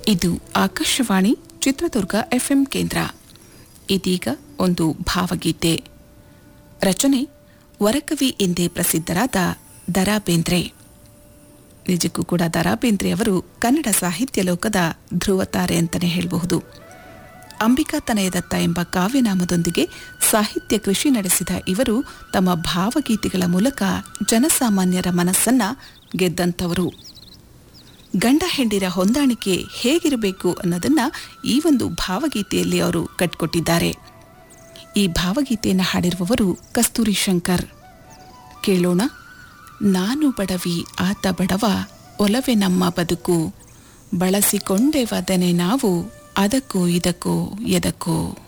ಇದು ಆಕಾಶವಾಣಿ ಚಿತ್ರದುರ್ಗ ಎಫ್ಎಂ ಕೇಂದ್ರ ಇದೀಗ ಒಂದು ಭಾವಗೀತೆ ರಚನೆ ವರಕವಿ ಎಂದೇ ಪ್ರಸಿದ್ಧರಾದ ದರಾ ಬೇಂದ್ರೆ ನಿಜಕ್ಕೂ ಕೂಡ ದರಾ ಬೇಂದ್ರೆ ಅವರು ಕನ್ನಡ ಸಾಹಿತ್ಯ ಲೋಕದ ಧ್ರುವತಾರೆ ಅಂತಲೇ ಹೇಳಬಹುದು ಅಂಬಿಕಾ ತನಯದತ್ತ ಎಂಬ ಕಾವ್ಯನಾಮದೊಂದಿಗೆ ಸಾಹಿತ್ಯ ಕೃಷಿ ನಡೆಸಿದ ಇವರು ತಮ್ಮ ಭಾವಗೀತೆಗಳ ಮೂಲಕ ಜನಸಾಮಾನ್ಯರ ಮನಸ್ಸನ್ನ ಗೆದ್ದಂಥವರು ಗಂಡ ಹೆಂಡಿರ ಹೊಂದಾಣಿಕೆ ಹೇಗಿರಬೇಕು ಅನ್ನೋದನ್ನ ಈ ಒಂದು ಭಾವಗೀತೆಯಲ್ಲಿ ಅವರು ಕಟ್ಕೊಟ್ಟಿದ್ದಾರೆ ಈ ಭಾವಗೀತೆಯನ್ನು ಹಾಡಿರುವವರು ಕಸ್ತೂರಿ ಶಂಕರ್ ಕೇಳೋಣ ನಾನು ಬಡವಿ ಆತ ಬಡವ ಒಲವೆ ನಮ್ಮ ಬದುಕು ಬಳಸಿಕೊಂಡೆವದನೆ ನಾವು ಅದಕ್ಕೋ ಇದಕ್ಕೋ ಎದಕ್ಕೋ